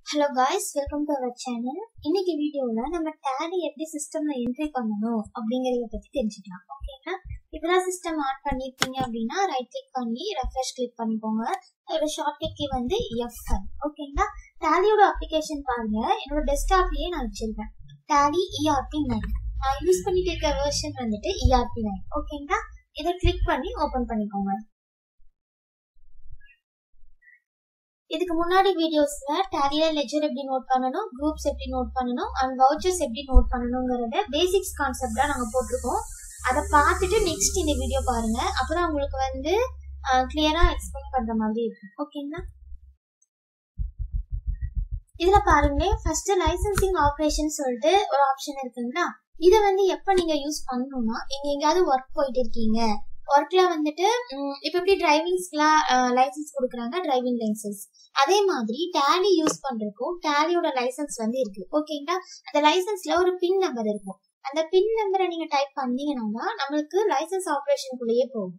hello guys welcome to our channel இன்னைக்கு வீடியோல நம்ம டேலி எப்படி சிஸ்டம்ல என்ட்ரி பண்ணணும் அப்படிங்கறத பத்தி தெரிஞ்சுக்கலாம் ஓகேங்களா இப்பதான் சிஸ்டம் ஆன் பண்ணிருக்கீங்க அப்படின்னா ரைட் கிளிக் பண்ணி ரெஃப்ரெஷ் கிளிக் பண்ணிக்கோங்க அதோட ஷார்ட்கட் கீ வந்து எஃப் ஓகேங்களா டேலியோட அப்ளிகேஷன் பாருங்க என்னோட டெஸ்க்டாப்லயே நான் வச்சிருக்கேன் டேலி இஆர்பி நைன் நான் யூஸ் பண்ணிட்டு இருக்க வெர்ஷன் வந்துட்டு இஆர்பி நைன் ஓகேங்களா இதை கிளிக் பண்ணி ஓபன் பண்ணிக்கோங்க இதுக்கு முன்னாடி வீடியோஸ்ல டேலியில லெஜர் எப்படி நோட் பண்ணணும் குரூப்ஸ் எப்படி நோட் பண்ணணும் அண்ட் வவுச்சர்ஸ் எப்படி நோட் பண்ணணுங்கிறத பேசிக்ஸ் கான்செப்டா நாங்க போட்டிருக்கோம் அதை பார்த்துட்டு நெக்ஸ்ட் இந்த வீடியோ பாருங்க அப்பதான் உங்களுக்கு வந்து கிளியரா எக்ஸ்பிளைன் பண்ற மாதிரி இருக்கும் ஓகேங்களா இதுல பாருங்க ஃபர்ஸ்ட் லைசன்சிங் ஆப்ரேஷன் சொல்லிட்டு ஒரு ஆப்ஷன் இருக்குங்களா இதை வந்து எப்ப நீங்க யூஸ் பண்ணணும்னா நீங்க எங்கேயாவது ஒர்க் போயிட்டு இருக்கீங்க ஒர்க்ல வந்துட்டு இப்ப எப்படி டிரைவிங்ஸ்க்குலாம் லைசன்ஸ் கொடுக்குறாங்க டிரைவிங் லைசன்ஸ் அதே மாதிரி டேலி யூஸ் பண்றதுக்கும் டேலியோட லைசன்ஸ் வந்து இருக்கு ஓகேங்களா அந்த லைசன்ஸ்ல ஒரு பின் நம்பர் இருக்கும் அந்த பின் நம்பரை நீங்க டைப் பண்ணீங்கன்னா நம்மளுக்கு லைசன்ஸ் ஆப்ரேஷனுக்குள்ளேயே போகும்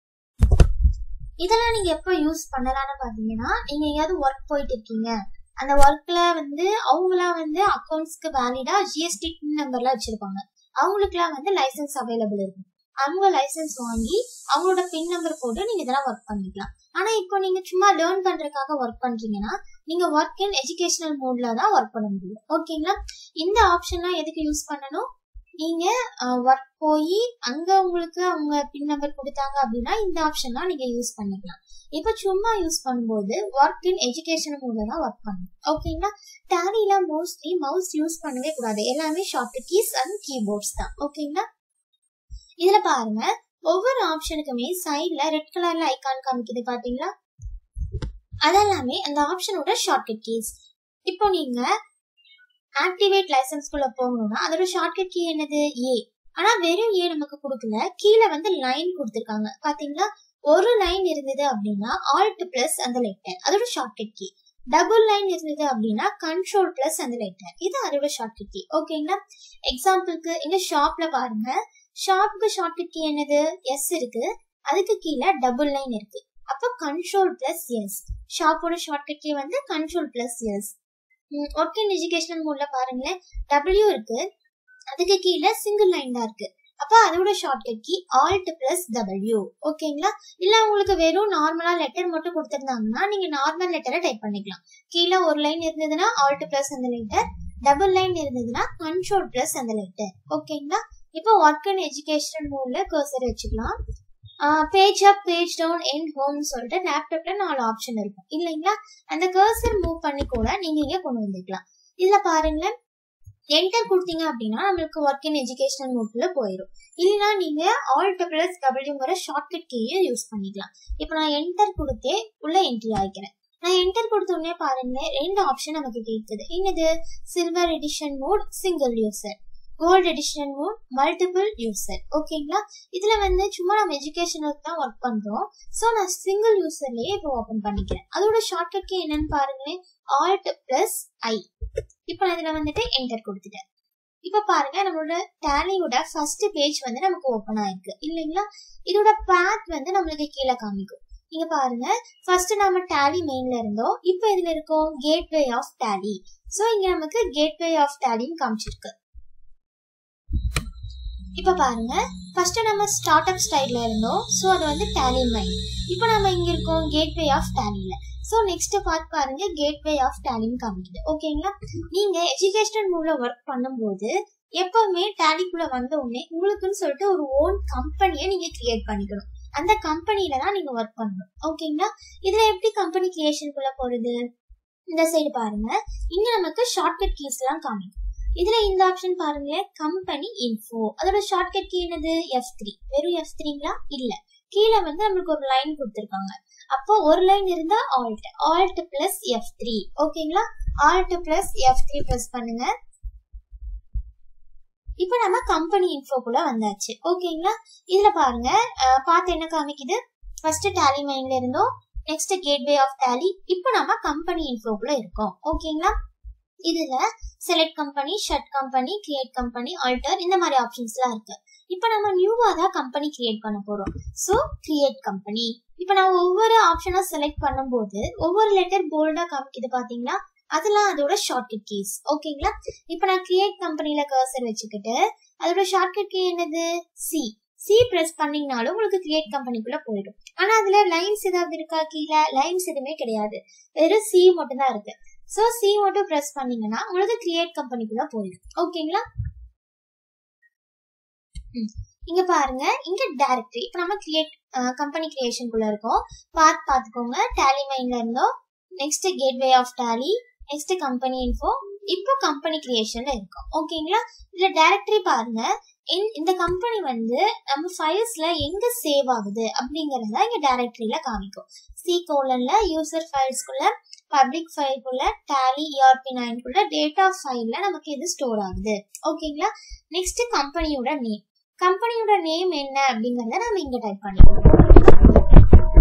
இதெல்லாம் நீங்க எப்போ யூஸ் பண்ணலாம்னு பாத்தீங்கன்னா நீங்க எங்கேயாவது ஒர்க் போயிட்டு இருக்கீங்க அந்த ஒர்க்ல வந்து அவங்களாம் வந்து அக்கௌண்ட்ஸ்க்கு வேலிடா ஜிஎஸ்டி பின் நம்பர்லாம் வச்சிருப்பாங்க அவங்களுக்குலாம் வந்து லைசன்ஸ் அவைலபிள் இருக்கும் அவங்க லைசன்ஸ் வாங்கி அவங்களோட பின் நம்பர் போட்டு நீங்க இதெல்லாம் ஒர்க் பண்ணிக்கலாம் ஆனா இப்போ நீங்க சும்மா லேர்ன் பண்றதுக்காக ஒர்க் பண்றீங்கன்னா நீங்க ஒர்க் இன் எஜுகேஷனல் மோட்ல தான் ஒர்க் பண்ண முடியும் ஓகேங்களா இந்த ஆப்ஷன்லாம் எதுக்கு யூஸ் பண்ணணும் நீங்க ஒர்க் போய் அங்க உங்களுக்கு அவங்க பின் நம்பர் கொடுத்தாங்க அப்படின்னா இந்த ஆப்ஷன்லாம் நீங்க யூஸ் பண்ணிக்கலாம் இப்போ சும்மா யூஸ் பண்ணும்போது ஒர்க் இன் எஜுகேஷன் மோட்ல தான் ஒர்க் பண்ணணும் ஓகேங்களா டேலில மோஸ்ட்லி மவுஸ் யூஸ் பண்ணவே கூடாது எல்லாமே ஷார்ட் கீஸ் அண்ட் கீபோர்ட்ஸ் தான் ஓகேங்களா இதுல பாருங்க ஒவ்வொரு ஆப்ஷனுக்குமே சைட்ல ரெட் கலர்ல ஐகான் காமிக்குது பாத்தீங்களா அதெல்லாமே அந்த ஆப்ஷனோட ஷார்ட்கட் கீஸ் இப்போ நீங்க ஆக்டிவேட் லைசன்ஸ்குள்ள போகணும்னா அதோட ஷார்ட்கட் கீ என்னது ஏ ஆனா வெறும் ஏ நமக்கு கொடுக்கல கீழே வந்து லைன் கொடுத்துருக்காங்க பாத்தீங்களா ஒரு லைன் இருந்தது அப்படின்னா ஆல்ட் பிளஸ் அந்த லெட்டர் அதோட ஷார்ட்கட் கீ டபுள் லைன் இருந்தது அப்படின்னா கண்ட்ரோல் பிளஸ் அந்த லெட்டர் இது அதோட ஷார்ட்கட் கீ ஓகேங்களா எக்ஸாம்பிளுக்கு இங்க ஷாப்ல பாருங்க ஷாப்க்கு ஷார்ட்கட் கீ என்னது எஸ் இருக்கு அதுக்கு கீழே டபுள் லைன் இருக்கு அப்போ கண்ட்ரோல் பிளஸ் எஸ் ஷாப்போட ஷார்ட்கட் கீ வந்து control plus S work in educational மோட்ல பாருங்களேன் டபிள்யூ இருக்கு அதுக்கு கீழே சிங்கிள் லைன் தான் இருக்கு அப்ப அதோட shortcut key alt plus W ஓகேங்களா இல்ல உங்களுக்கு வெறும் நார்மலா லெட்டர் மட்டும் கொடுத்துருந்தாங்கன்னா நீங்க நார்மல் லெட்டரை டைப் பண்ணிக்கலாம் கீழே ஒரு லைன் இருந்ததுன்னா ஆல்ட் பிளஸ் அந்த லெட்டர் டபுள் லைன் இருந்ததுன்னா கண்ட்ரோல் பிளஸ் அந்த லெட்டர் ஓகேங்களா இப்போ ஒர்க் அண்ட் எஜுகேஷன் மோட்ல கர்சர் வச்சுக்கலாம் page up page down end home சொல்லிட்டு லேப்டாப்ல நாலு ஆப்ஷன் இருக்கும் இல்லைங்களா அந்த கர்சர் மூவ் பண்ணி கூட நீங்க இங்க கொண்டு வந்துக்கலாம் இதுல பாருங்க என்டர் கொடுத்தீங்க அப்படின்னா நம்மளுக்கு ஒர்க் இன் எஜுகேஷனல் மோட்ல போயிடும் இல்லைன்னா நீங்க ஆல்ட் பிளஸ் டபிள்யூங்கிற ஷார்ட்கட் கீயை யூஸ் பண்ணிக்கலாம் இப்போ நான் என்டர் கொடுத்தே உள்ள என்ட்ரி ஆகிக்கிறேன் நான் என்டர் கொடுத்த உடனே பாருங்க ரெண்டு ஆப்ஷன் நமக்கு கேட்குது என்னது silver edition mode single user gold edition mode multiple user ஓகேங்களா இதுல வந்து சும்மா நம்ம எஜுகேஷனுக்கு தான் ஒர்க் பண்றோம் ஸோ நான் சிங்கிள் யூசர்லயே இப்போ ஓபன் பண்ணிக்கிறேன் அதோட ஷார்ட்கட் கீ என்னன்னு பாருங்களேன் ஆல்ட் பிளஸ் ஐ இப்போ நான் இதுல வந்துட்டு என்டர் கொடுத்துட்டேன் இப்ப பாருங்க நம்மளோட டேலியோட ஃபர்ஸ்ட் பேஜ் வந்து நமக்கு ஓப்பன் ஆயிருக்கு இல்லைங்களா இதோட பேத் வந்து நம்மளுக்கு கீழே காமிக்கும் நீங்க பாருங்க ஃபர்ஸ்ட் நம்ம டேலி மெயின்ல இருந்தோம் இப்போ இதுல இருக்கோம் கேட்வே ஆஃப் டேலி ஸோ இங்க நமக்கு கேட்வே ஆஃப் டேலின்னு காமிச்சிருக்கு இப்ப பாருங்க ஃபர்ஸ்ட் நம்ம ஸ்டார்ட் அப் ஸ்டைல்ல இருந்தோம் ஸோ அது வந்து டேலி மைன் இப்போ நம்ம இங்க இருக்கோம் கேட்வே ஆஃப் டேலில ஸோ நெக்ஸ்ட் பார்ட் பாருங்க கேட்வே ஆஃப் டேலின்னு காமிக்குது ஓகேங்களா நீங்க எஜுகேஷனல் மூல ஒர்க் பண்ணும்போது எப்பவுமே டேலிக்குள்ள வந்த உடனே உங்களுக்குன்னு சொல்லிட்டு ஒரு ஓன் கம்பெனியை நீங்க கிரியேட் பண்ணிக்கணும் அந்த கம்பெனில தான் நீங்க ஒர்க் பண்ணணும் ஓகேங்களா இதுல எப்படி கம்பெனி கிரியேஷனுக்குள்ள போறது இந்த சைடு பாருங்க இங்க நமக்கு ஷார்ட்கட் கீஸ் எல்லாம் காமிக்கும் இதுல இந்த ஆப்ஷன் பாருங்க கம்பெனி இன்ஃபோ அதோட ஷார்ட்கட் கீ என்னது எஃப் த்ரீ வெறும் எஃப் த்ரீங்களா இல்ல கீழே வந்து நம்மளுக்கு ஒரு லைன் கொடுத்துருக்காங்க அப்போ ஒரு லைன் இருந்தா alt alt plus F three ஓகேங்களா alt plus F three plus பண்ணுங்க இப்போ நம்ம கம்பெனி இன்ஃபோக்குள்ள வந்தாச்சு ஓகேங்களா இதுல பாருங்க பார்த்து என்ன காமிக்குது ஃபர்ஸ்ட் டேலி மைன்ல இருந்தோம் நெக்ஸ்ட் கேட்வே ஆஃப் டேலி இப்போ நம்ம கம்பெனி இன்ஃபோக்குள்ள இருக்கோம் ஓகேங்களா இதுல select company shut company create company alter இந்த மாதிரி ஆப்ஷன்ஸ்லாம் இருக்கு இப்போ நம்ம நியூவா தான் கம்பெனி கிரியேட் பண்ண போறோம் ஸோ கிரியேட் கம்பெனி இப்போ நான் ஒவ்வொரு ஆப்ஷனா செலக்ட் பண்ணும்போது ஒவ்வொரு லெட்டர் போல்டா காமிக்குது பாத்தீங்களா அதெல்லாம் அதோட ஷார்ட்கட் கீஸ் ஓகேங்களா இப்போ நான் கிரியேட் கம்பெனில கர்சர் வச்சுக்கிட்டு அதோட ஷார்ட்கட் கீ என்னது சி சி பிரஸ் பண்ணீங்கனாலும் உங்களுக்கு கிரியேட் கம்பெனிக்குள்ள போயிடும் ஆனா அதுல லைன்ஸ் ஏதாவது இருக்கா கீழே லைன்ஸ் எதுவுமே கிடையாது வெறும் சி மட்டும் தான் இருக்கு ஸோ சி மட்டும் பிரஸ் பண்ணீங்கன்னா உங்களுக்கு கிரியேட் கம்பெனிக்குள்ள போயிடும் ஓகேங்களா இங்க பாருங்க இங்க டைரக்டரி இப்போ நம்ம கிரியேட் கம்பெனி கிரியேஷனுக்குள்ள இருக்கோம் பார்த்து பார்த்துக்கோங்க டேலி மைன்ல இருந்தோம் next gateway of Tally next company info இப்போ கம்பெனி கிரியேஷன்ல இருக்கோம் ஓகேங்களா இதுல டைரக்டரி பாருங்க இந்த கம்பெனி வந்து நம்ம ஃபைல்ஸ்ல எங்க சேவ் ஆகுது அப்படிங்கறத இங்க டைரக்டரியில காமிக்கும் சி கோலன்ல யூசர் ஃபைல்ஸ்குள்ள பப்ளிக் ஃபைல்குள்ள டேலி இஆர்பி நைன்குள்ள டேட்டா ஃபைல்ல நமக்கு இது ஸ்டோர் ஆகுது ஓகேங்களா நெக்ஸ்ட் கம்பெனியோட நேம் கம்பெனியோட நேம் என்ன அப்படிங்கறத நம்ம இங்க டைப் பண்ணிக்கலாம்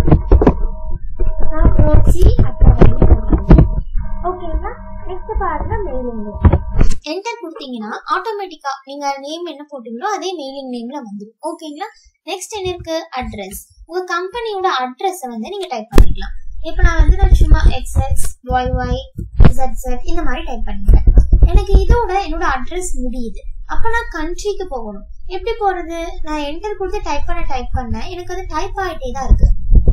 ஓகேங்களா நெக்ஸ்ட் பாருங்க மெயிலிங் என்டர் கொடுத்தீங்கன்னா ஆட்டோமேட்டிக்கா நீங்க நேம் என்ன போட்டீங்களோ அதே மெயிலிங் நேம்ல வந்துடும் ஓகேங்களா நெக்ஸ்ட் என்ன இருக்கு அட்ரஸ் உங்க கம்பெனியோட அட்ரஸ் வந்து நீங்க டைப் பண்ணிக்கலாம் இப்போ நான் வந்து நான் சும்மா எக்ஸ்எக்ஸ் ஒய் ஒய் ஜெட் இந்த மாதிரி டைப் பண்ணிக்கிறேன் எனக்கு இதோட என்னோட அட்ரஸ் முடியுது அப்ப நான் கண்ட்ரிக்கு போகணும் எப்படி போறது நான் என்டர் கொடுத்து டைப் பண்ண டைப் பண்ண எனக்கு அது டைப் ஆகிட்டே தான் இருக்கு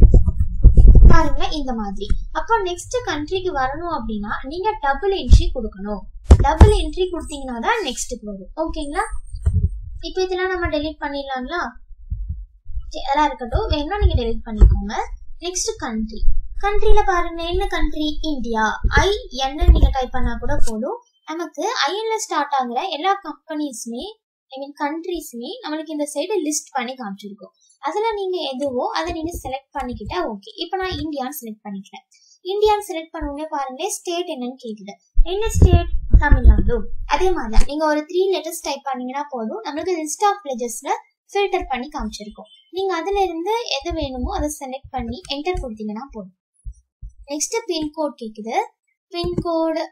பாருங்க இந்த மாதிரி அப்போ நெக்ஸ்ட் கண்ட்ரிக்கு வரணும் அப்படின்னா நீங்க டபுள் என்ட்ரி கொடுக்கணும் டபுள் என்ட்ரி கொடுத்தீங்கன்னா தான் நெக்ஸ்ட்டுக்கு வரும் ஓகேங்களா இப்போ இதெல்லாம் நம்ம டெலிட் பண்ணிடலாங்களா அதெல்லாம் இருக்கட்டும் வேணும்னா நீங்க டெலிட் பண்ணிக்கோங்க நெக்ஸ்ட் கண்ட்ரி கண்ட்ரில பாருங்க என்ன கண்ட்ரி இந்தியா ஐ என்ன நீங்க டைப் பண்ணா கூட போதும் நமக்கு ஐஎன்ல ஸ்டார்ட் ஆகுற எல்லா கம்பெனிஸுமே ஐ மீன் கண்ட்ரிஸுமே நம்மளுக்கு இந்த சைடு லிஸ்ட் பண்ணி காமிச்சிருக்கோம் அதுல நீங்க எதுவோ அதை நீங்க செலக்ட் பண்ணிக்கிட்டா ஓகே இப்போ நான் இந்தியான்னு செலக்ட் பண்ணிக்கிறேன் இந்தியான்னு செலக்ட் பண்ண பாருங்க ஸ்டேட் என்னன்னு கேக்குது என்ன ஸ்டேட் தமிழ்நாடு அதே மாதிரி நீங்க ஒரு த்ரீ லெட்டர்ஸ் டைப் பண்ணீங்கன்னா போதும் நம்மளுக்கு லிஸ்ட் ஆஃப் வில்லேஜஸ்ல ஃபில்டர் பண்ணி காமிச்சிருக்கோம் நீங்க அதுல இருந்து எது வேணுமோ அதை செலக்ட் பண்ணி என்டர் கொடுத்தீங்கன்னா போதும் நெக்ஸ்ட் பின்கோட் கேக்குது pincode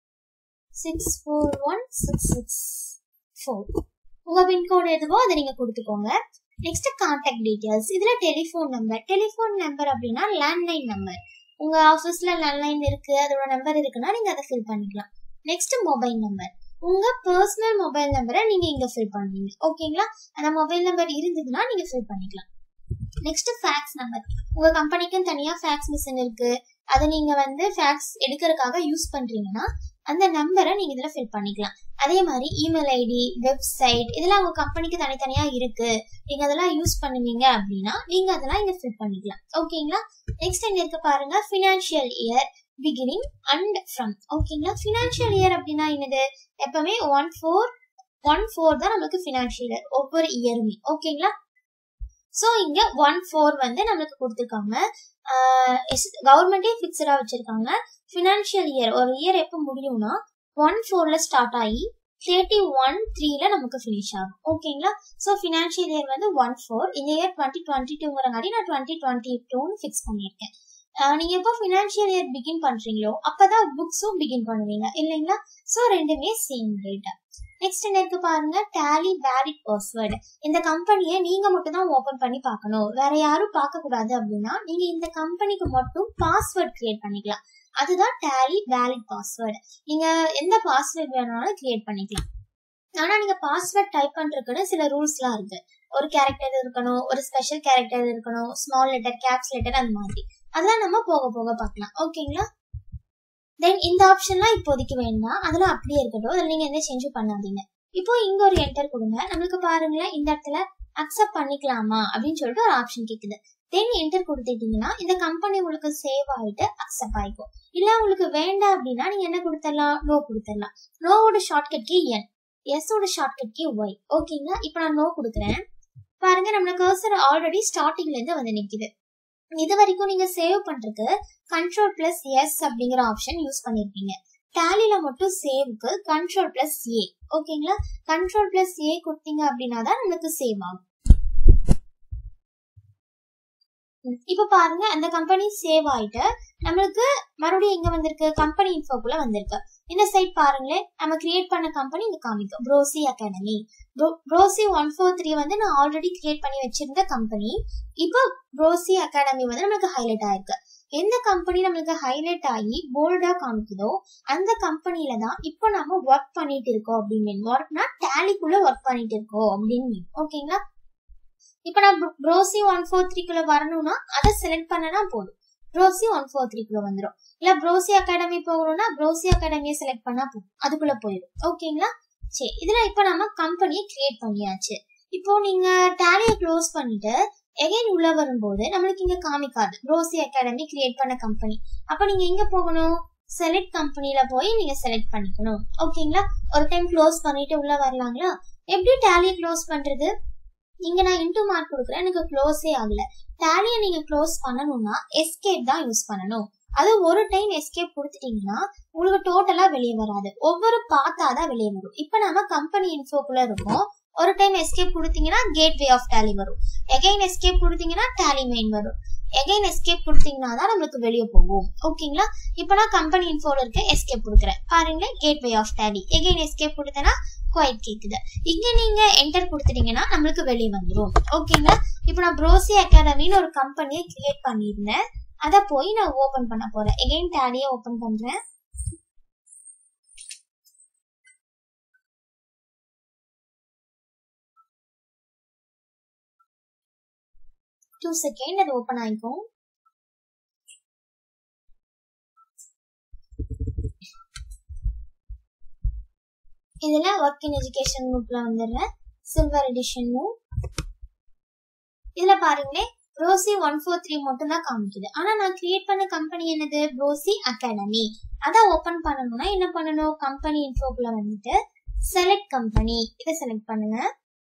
six four one six six four உங்க பின்கோடு எதுவோ அதை நீங்க கொடுத்துக்கோங்க நெக்ஸ்ட் கான்டாக்ட் டீடைல்ஸ் இதுல டெலிஃபோன் நம்பர் டெலிஃபோன் நம்பர் அப்படின்னா லேண்ட்லைன் நம்பர் உங்க ஆஃபீஸ்ல லேண்ட்லைன் இருக்கு அதோட நம்பர் இருக்குன்னா நீங்க அதை ஃபில் பண்ணிக்கலாம் நெக்ஸ்ட் மொபைல் நம்பர் உங்க பர்சனல் மொபைல் நம்பரை நீங்க இங்க ஃபில் பண்ணுவீங்க ஓகேங்களா அந்த மொபைல் நம்பர் இருந்ததுன்னா நீங்க ஃபில் பண்ணிக்கலாம் நெக்ஸ்ட் ஃபேக்ஸ் நம்பர் உங்க கம்பெனிக்கும் தனியா ஃபேக்ஸ் மிஷின் இருக்கு அதை நீங்க வந்து ஃபேக்ஸ் எடுக்கிறதுக்காக யூஸ் பண்றீங்கன்னா அந்த நம்பரை நீங்க இதுல ஃபில் பண்ணிக்கலாம் அதே மாதிரி இமெயில் ஐடி வெப்சைட் இதெல்லாம் உங்க கம்பெனிக்கு தனித்தனியா இருக்கு நீங்க அதெல்லாம் யூஸ் பண்ணுவீங்க அப்படின்னா நீங்க அதெல்லாம் இங்க ஃபில் பண்ணிக்கலாம் ஓகேங்களா நெக்ஸ்ட் என்ன இருக்கு பாருங்க financial year beginning and from ஓகேங்களா ஃபினான்ஷியல் இயர் அப்படின்னா என்னது எப்பவுமே ஒன் ஃபோர் ஒன் ஃபோர் தான் நமக்கு ஃபினான்ஷியல் இயர் ஒவ்வொரு இயருமே ஓகேங்களா ஸோ இங்க ஒன் ஃபோர் வந்து நம்மளுக்கு கொடுத்துருக்காங்க கவர்மெண்டே ஃபிக்ஸடா வச்சிருக்காங்க ஃபினான்ஷியல் இயர் ஒரு இயர் எப்போ முடியும்னா ஒன் ஃபோர்ல ஸ்டார்ட் ஆகி தேர்ட்டி ஒன் த்ரீல நமக்கு ஃபினிஷ் ஆகும் ஓகேங்களா ஸோ ஃபினான்ஷியல் இயர் வந்து ஒன் ஃபோர் இந்த இயர் டுவெண்ட்டி டுவெண்ட்டி டூங்கிறங்காட்டி நான் டுவெண்ட்டி டுவெண்ட்டி டூன்னு ஃபிக்ஸ் பண்ணியிருக்கேன் நீங்க எப்போ ஃபினான்ஷியல் இயர் பிகின் பண்றீங்களோ அப்பதான் புக்ஸும் பிகின் பண்ணுவீங்க இல்லைங்களா ஸோ ரெண்டுமே சேம் ரேட் நெக்ஸ்ட் என்ன இருக்கு பாருங்க டேலி வேலிட் பாஸ்வேர்டு இந்த கம்பெனியை நீங்க மட்டும் தான் ஓபன் பண்ணி பார்க்கணும் வேற யாரும் பார்க்க கூடாது அப்படின்னா நீங்க இந்த கம்பெனிக்கு மட்டும் பாஸ்வேர்ட் கிரியேட் பண்ணிக்கலாம் அதுதான் டேலி வேலிட் பாஸ்வேர்டு நீங்க எந்த பாஸ்வேர்ட் வேணாலும் கிரியேட் பண்ணிக்கலாம் ஆனா நீங்க பாஸ்வேர்ட் டைப் பண்றதுக்குன்னு சில ரூல்ஸ்லாம் இருக்கு ஒரு கேரக்டர் இருக்கணும் ஒரு ஸ்பெஷல் கேரக்டர் இருக்கணும் ஸ்மால் லெட்டர் கேப்ஸ் லெட்டர் அந்த மாதிரி அதெல்லாம் நம்ம போக போக பார்க்கலாம் ஓகேங்களா தென் இந்த ஆப்ஷன்லாம் இப்போதைக்கு வேண்டாம் அதெல்லாம் அப்படியே இருக்கட்டும் அதில் நீங்க எந்த சேஞ்சும் பண்ணாதீங்க இப்போ இங்க ஒரு என்டர் கொடுங்க நம்மளுக்கு பாருங்களேன் இந்த இடத்துல அக்செப்ட் பண்ணிக்கலாமா அப்படின்னு சொல்லிட்டு ஒரு ஆப்ஷன் கேக்குது தென் என்டர் கொடுத்துட்டீங்கன்னா இந்த கம்பெனி உங்களுக்கு சேவ் ஆயிட்டு அக்செப்ட் ஆயிக்கும் இல்ல உங்களுக்கு வேண்டாம் அப்படின்னா நீங்க என்ன கொடுத்துடலாம் நோ கொடுத்துடலாம் நோவோட ஷார்ட்கட் கே என் எஸ்ஸோட ஷார்ட்கட் கே ஒய் ஓகேங்களா இப்போ நான் நோ கொடுக்குறேன் பாருங்க நம்ம கர்சர் ஆல்ரெடி ஸ்டார்டிங்ல இருந்து வந்து நிக்குது இது வரைக்கும் நீங்க சேவ் பண்றதுக்கு கண்ட்ரோல் பிளஸ் எஸ் அப்படிங்கிற ஆப்ஷன் யூஸ் பண்ணிருப்பீங்க டேலில மட்டும் சேவ்க்கு கண்ட்ரோல் பிளஸ் ஏ ஓகேங்களா கண்ட்ரோல் பிளஸ் ஏ கொடுத்தீங்க அப்படின்னா தான் நமக்கு சேவ் ஆகும் இப்ப பாருங்க அந்த கம்பெனி சேவ் ஆயிட்டு நம்மளுக்கு மறுபடியும் எங்க வந்திருக்கு கம்பெனி இன்ஃபோக்குள்ள வந்திருக்கு இந்த சைட் பாருங்களேன் நம்ம கிரியேட் பண்ண கம்பெனி இங்க காமிக்கும் Prosi academy Prosi one four three வந்து நான் ஆல்ரெடி கிரியேட் பண்ணி வச்சிருந்த கம்பெனி இப்போ ப்ரோசி அகாடமி வந்து நமக்கு ஹைலைட் ஆயிருக்கு எந்த கம்பெனி நம்மளுக்கு ஹைலைட் ஆகி போல்டா காமிக்குதோ அந்த கம்பெனில தான் இப்போ நம்ம ஒர்க் பண்ணிட்டு இருக்கோம் அப்படின்னு ஒர்க்னா டேலிக்குள்ள ஒர்க் பண்ணிட்டு இருக்கோம் அப்படின்னு ஓகேங்களா இப்போ நான் ப்ரோசி ஒன் ஃபோர் த்ரீக்குள்ள வரணும்னா அதை செலக்ட் பண்ணனா போதும் ப்ரோசி ஒன் ஃபோர் த்ரீக்குள்ள வந்துடும் இல்ல ப்ரோசி அகாடமி போகணும்னா ப்ரோசி அகாடமியை செலக்ட் பண்ணா போதும் அதுக்குள்ள போயிடும் ஓகேங்களா சரி இதுல இப்போ நம்ம கம்பெனியை கிரியேட் பண்ணியாச்சு இப்போ நீங்க டேலியை க்ளோஸ் பண்ணிட்டு எகைன் உள்ள வரும்போது நம்மளுக்கு இங்க காமிக்காது ப்ரோசி அகாடமி கிரியேட் பண்ண கம்பெனி அப்ப நீங்க எங்க போகணும் செலக்ட் கம்பெனில போய் நீங்க செலக்ட் பண்ணிக்கணும் ஓகேங்களா ஒரு டைம் க்ளோஸ் பண்ணிட்டு உள்ள வரலாங்களா எப்படி டேலியை க்ளோஸ் பண்றது இங்க நான் இன்டூ மார்க் கொடுக்குறேன் எனக்கு க்ளோஸே ஆகல டேலியை நீங்க க்ளோஸ் பண்ணணும்னா எஸ்கேப் தான் யூஸ் பண்ணணும் அது ஒரு டைம் எஸ்கேப் கொடுத்துட்டீங்கன்னா உங்களுக்கு டோட்டலா வெளியே வராது ஒவ்வொரு பார்த்தாதான் வெளியே வரும் இப்ப நம்ம கம்பெனி இன்ஃபோக்குள்ள இருக்கோம் ஒரு டைம் எஸ்கேப் கொடுத்தீங்கன்னா கேட் வே ஆஃப் டேலி வரும் எகைன் எஸ்கேப் கொடுத்தீங்கன்னா டேலி மெயின் வரும் எகைன் எஸ்கேப் கொடுத்தீங்கன்னா தான் நம்மளுக்கு வெளியே போகும் ஓகேங்களா இப்போ நான் கம்பெனி இன்ஃபோல இருக்க எஸ்கேப் கொடுக்குறேன் பாருங்க gateway of Tally again escape கொடுத்தேன்னா குவைட் கேக்குது இங்க நீங்க என்டர் கொடுத்துட்டீங்கன்னா நம்மளுக்கு வெளியே வந்துடும் ஓகேங்களா இப்போ நான் ப்ரோசி அகாடமின்னு ஒரு கம்பெனியை கிரியேட் பண்ணியிருந்தேன் அதை போய் நான் ஓபன் பண்ண போறேன் எகைன் டேலியை ஓபன் பண்றேன் டூ செகண்ட் அது ஓபன் ஆயிக்கும் இதுல ஒர்க் இன் எஜுகேஷன் குரூப்ல வந்துடுறேன் சில்வர் எடிஷன் இதுல பாருங்களேன் ப்ரோசி ஒன் ஃபோர் த்ரீ மட்டும் தான் காமிக்குது ஆனா நான் கிரியேட் பண்ண கம்பெனி என்னது ப்ரோசி அகாடமி அதான் ஓபன் பண்ணணும்னா என்ன பண்ணணும் கம்பெனி இன்ஃபோக்குள்ள வந்துட்டு செலக்ட் கம்பெனி இதை செலக்ட் பண்ணுங்க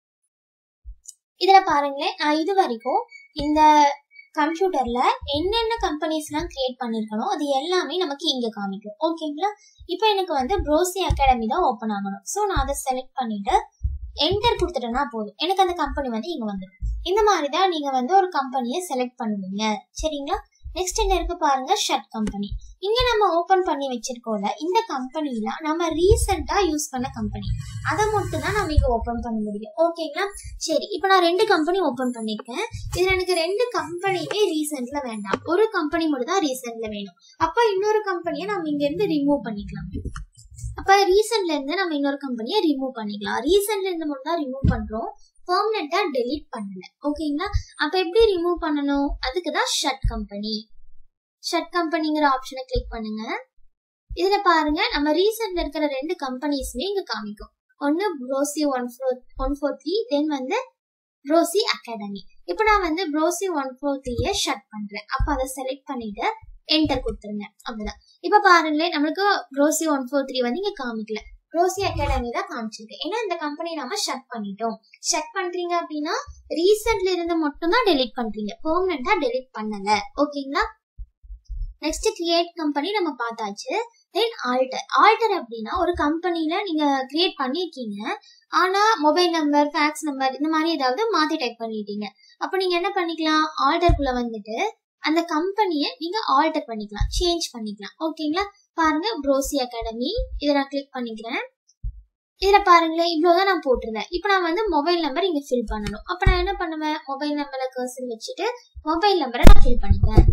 இதுல பாருங்களேன் நான் இது வரைக்கும் இந்த கம்ப்யூட்டர்ல என்னென்ன கம்பெனிஸ்லாம் கிரியேட் பண்ணிருக்கணும் அது எல்லாமே நமக்கு இங்க காமிக்கும் ஓகேங்களா இப்போ எனக்கு வந்து ப்ரோசி அகாடமி தான் ஓப்பன் ஆகணும் ஸோ நான் அதை செலக்ட் பண்ணிட்டு என்டர் கொடுத்துட்டேன்னா போதும் எனக்கு அந்த கம்பெனி வந்து இங்க வந்துடும் இந்த மாதிரி தான் நீங்க வந்து ஒரு கம்பெனியை செலக்ட் பண்ணுவீங்க சரிங்களா நெக்ஸ்ட் என்ன இருக்கு பாருங்க ஷர்ட் கம்பெனி இங்க நம்ம ஓபன் பண்ணி வச்சிருக்கோம்ல இந்த கம்பெனில நம்ம ரீசெண்டா யூஸ் பண்ண கம்பெனி அதை மட்டும் தான் நம்ம இங்க ஓபன் பண்ண முடியும் ஓகேங்களா சரி இப்போ நான் ரெண்டு கம்பெனி ஓபன் பண்ணிருக்கேன் இதுல எனக்கு ரெண்டு கம்பெனியுமே ரீசெண்ட்ல வேண்டாம் ஒரு கம்பெனி மட்டும் தான் ரீசெண்ட்ல வேணும் அப்ப இன்னொரு கம்பெனியை நம்ம இங்க இருந்து ரிமூவ் பண்ணிக்கலாம் அப்ப ரீசெண்ட்ல இருந்து நம்ம இன்னொரு கம்பெனியை ரிமூவ் பண்ணிக்கலாம் ரீசெண்ட்ல இருந்து மட்டும் தான் ரிமூவ் பண்றோம் பெர்மனண்டா டெலீட் பண்ணல ஓகேங்களா அப்ப எப்படி ரிமூவ் பண்ணணும் அதுக்கு தான் ஷட் கம்பெனி ஷட் கம்பெனிங்கிற ஆப்ஷனை கிளிக் பண்ணுங்க இதுல பாருங்க நம்ம ரீசெண்ட்ல இருக்கிற ரெண்டு கம்பெனிஸ்மே இங்க காமிக்கும் ஒன்னு Prosi one four one four three then வந்து ப்ரோசி அகாடமி இப்போ நான் வந்து ப்ரோசி ஒன் ஃபோர் த்ரீய ஷட் பண்றேன் அப்ப அதை செலக்ட் பண்ணிட்டு என்டர் கொடுத்துருங்க அப்படிதான் இப்ப பாருங்களேன் நம்மளுக்கு ப்ரோசி ஒன் ஃபோர் த்ரீ வந்து இங்க காமிக்கல ரோசி அகாடமி தான் காமிச்சிருக்கு ஏன்னா இந்த கம்பெனி நம்ம ஷட் பண்ணிட்டோம் ஷட் பண்றீங்க அப்படின்னா ரீசெண்ட்ல இருந்து மட்டும் தான் டெலிட் பண்றீங்க பெர்மனண்டா டெலிட் பண்ணல ஓகேங்களா நெக்ஸ்ட் கிரியேட் கம்பெனி நம்ம பார்த்தாச்சு தென் ஆல்டர் ஆல்டர் அப்படின்னா ஒரு கம்பெனில நீங்க கிரியேட் பண்ணிருக்கீங்க ஆனா மொபைல் நம்பர் ஃபேக்ஸ் நம்பர் இந்த மாதிரி ஏதாவது மாத்தி டைப் பண்ணிட்டீங்க அப்ப நீங்க என்ன பண்ணிக்கலாம் ஆல்டருக்குள்ள வந்துட்டு அந்த கம்பெனியை நீங்க ஆல்டர் பண்ணிக்கலாம் சேஞ்ச் பண்ணிக்கலாம் ஓகேங்களா பாருங்க ப்ரோசி அகாடமி இதை நான் கிளிக் பண்ணிக்கிறேன் இதுல பாருங்களேன் இவ்வளவுதான் நான் போட்டிருந்தேன் இப்போ நான் வந்து மொபைல் நம்பர் இங்க ஃபில் பண்ணணும் அப்ப நான் என்ன பண்ணுவேன் மொபைல் நம்பர்ல கர்சர் வச்சுட்டு மொபைல் நம்பரை நான் ஃபில் பண்ணிக்கிறேன்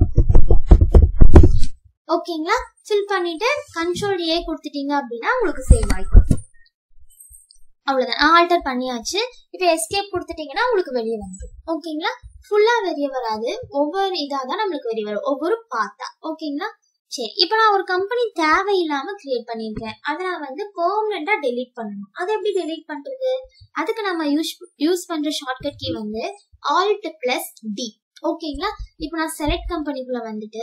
ஓகேங்களா ஃபில் பண்ணிட்டு கண்ட்ரோல் ஏ கொடுத்துட்டீங்க அப்படின்னா உங்களுக்கு சேவ் ஆயிடும் அவ்வளவுதான் ஆல்டர் பண்ணியாச்சு இப்போ எஸ்கேப் கொடுத்துட்டீங்கன்னா உங்களுக்கு வெளியே வந்துடும் ஓகேங்களா ஃபுல்லா வெளியே வராது ஒவ்வொரு இதா தான் நம்மளுக்கு வெளியே வரும் ஒவ்வொரு பார்த்தா ஓகேங்களா சரி இப்போ நான் ஒரு கம்பெனி தேவையில்லாம கிரியேட் பண்ணியிருக்கேன் அதை நான் வந்து பெர்மனண்டா டெலீட் பண்ணணும் அதை எப்படி டெலீட் பண்றது அதுக்கு நம்ம யூஸ் யூஸ் பண்ற ஷார்ட்கட் கீ வந்து ஆல்ட் பிளஸ் டி ஓகேங்களா இப்போ நான் செலக்ட் கம்பெனிக்குள்ள வந்துட்டு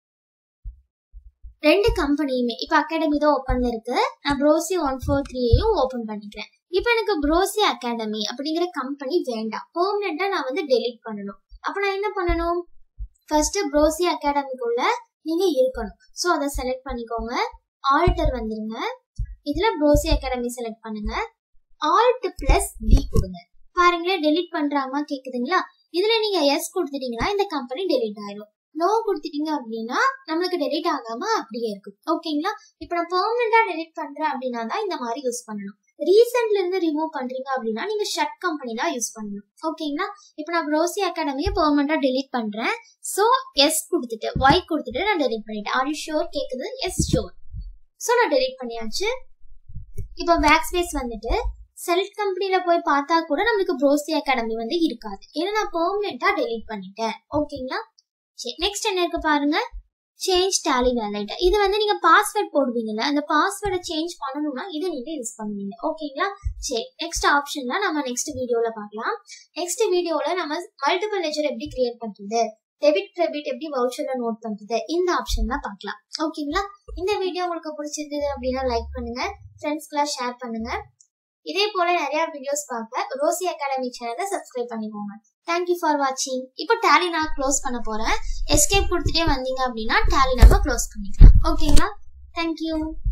ரெண்டு கம்பெனியுமே இப்போ அகாடமி தான் ஓப்பன்ல இருக்கு நான் ப்ரோசி ஒன் ஃபோர் த்ரீயையும் ஓப்பன் பண்ணிக்கிறேன் இப்போ எனக்கு ப்ரோசி அகாடமி அப்படிங்கிற கம்பெனி வேண்டாம் பெர்மனண்டா நான் வந்து டெலீட் பண்ணணும் அப்ப நான் என்ன பண்ணணும் ஃபர்ஸ்ட் ப்ரோசி அகாடமிக்குள்ள நீங்க இருக்கணும் ஸோ அதை செலக்ட் பண்ணிக்கோங்க ஆல்டர் வந்துருங்க இதுல ப்ரோசி அகாடமி செலக்ட் பண்ணுங்க ஆல்ட் பிளஸ் டி கொடுங்க பாருங்களேன் டெலீட் பண்றாமா கேக்குதுங்களா இதுல நீங்க எஸ் கொடுத்துட்டீங்கன்னா இந்த கம்பெனி டெலீட் ஆயிடும் நோ கொடுத்துட்டீங்க அப்படின்னா நம்மளுக்கு டெலிட் ஆகாம அப்படியே இருக்கும் ஓகேங்களா இப்போ நான் பெர்மனண்டா டெலிட் பண்றேன் அப்படின்னா தான் இந்த மாதிரி யூஸ் பண்ணணும் ரீசெண்ட்ல இருந்து ரிமூவ் பண்றீங்க அப்படின்னா நீங்க ஷட் கம்பெனி தான் யூஸ் பண்ணணும் ஓகேங்களா இப்போ நான் ப்ரோசி அகாடமியை பெர்மனண்டா டெலீட் பண்றேன் ஸோ எஸ் கொடுத்துட்டு ஒய் கொடுத்துட்டு நான் டெலீட் பண்ணிட்டேன் ஆர் யூ ஷோர் கேக்குது எஸ் ஷோர் ஸோ நான் டெலீட் பண்ணியாச்சு இப்போ பேக் ஸ்பேஸ் வந்துட்டு செல்ஃப் கம்பெனில போய் பார்த்தா கூட நம்மளுக்கு ப்ரோசி அகாடமி வந்து இருக்காது ஏன்னா நான் பெர்மனண்டா டெலீட் பண்ணிட்டேன் ஓகேங்களா சரி நெக்ஸ்ட் என்ன இருக்கு பாருங்க சேஞ்ச் டேலி வேலைட் இது வந்து நீங்க பாஸ்வேர்ட் போடுவீங்கல்ல அந்த பாஸ்வேர்டை சேஞ்ச் பண்ணணும்னா இதை நீங்க யூஸ் பண்ணுவீங்க ஓகேங்களா சரி நெக்ஸ்ட் ஆப்ஷன் தான் நம்ம நெக்ஸ்ட் வீடியோல பார்க்கலாம் நெக்ஸ்ட் வீடியோல நம்ம மல்டிபிள் லெஜர் எப்படி கிரியேட் பண்றது டெபிட் கிரெடிட் எப்படி வவுச்சர்ல நோட் பண்றது இந்த ஆப்ஷன் தான் பார்க்கலாம் ஓகேங்களா இந்த வீடியோ உங்களுக்கு பிடிச்சிருந்தது அப்படின்னா லைக் பண்ணுங்க ஃப்ரெண்ட்ஸ்க்குலாம் ஷேர் பண்ணுங்க இதே போல நிறைய வீடியோஸ் பார்க்க ரோசி அகாடமி சேனலை சப்ஸ்கிரைப் பண்ணிக்கோங்க தேங்க்யூ ஃபார் வாட்சிங் இப்போ டேலி நான் க்ளோஸ் பண்ண போறேன் எஸ்கேப் கொடுத்துட்டே வந்தீங்க அப்படின்னா டேலி நம்ம க்ளோஸ் பண்ணிக்கலாம் ஓகேங்களா தேங்க்யூ